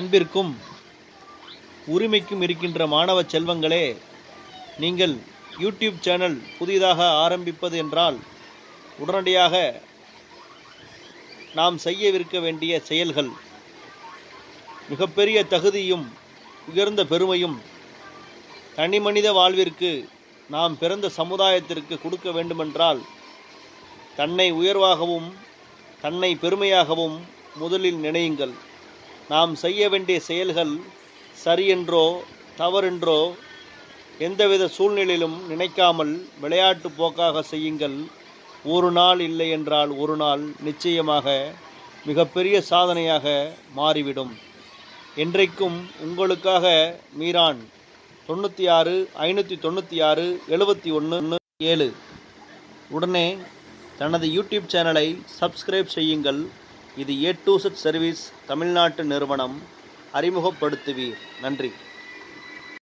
அன்பிற்கும் உரிமைக்கும் இருக்கின்ற மாணவ செல்வங்களே நீங்கள் யூடியூப் சேனல் புதிதாக ஆரம்பிப்பது என்றால் உடனடியாக நாம் செய்யவிருக்க வேண்டிய செயல்கள் மிகப்பெரிய தகுதியும் உயர்ந்த பெருமையும் தனிமனித வாழ்விற்கு நாம் பிறந்த சமுதாயத்திற்கு கொடுக்க வேண்டுமென்றால் தன்னை உயர்வாகவும் தன்னை பெருமையாகவும் முதலில் நினையுங்கள் நாம் செய்ய வேண்டிய செயல்கள் சரியென்றோ தவறென்றோ எந்தவித சூழ்நிலையிலும் நினைக்காமல் விளையாட்டு போக்காக செய்யுங்கள் ஒரு நாள் இல்லை என்றால் ஒரு நாள் நிச்சயமாக மிகப்பெரிய சாதனையாக மாறிவிடும் என்றைக்கும் உங்களுக்காக மீரான் தொண்ணூற்றி ஆறு ஐநூற்றி தொண்ணூற்றி ஆறு எழுபத்தி ஒன்று ஏழு உடனே தனது யூடியூப் சேனலை சப்ஸ்கிரைப் செய்யுங்கள் இது ஏ டு செட் சர்வீஸ் தமிழ்நாட்டு நிறுவனம் அறிமுகப்படுத்துவீர் நன்றி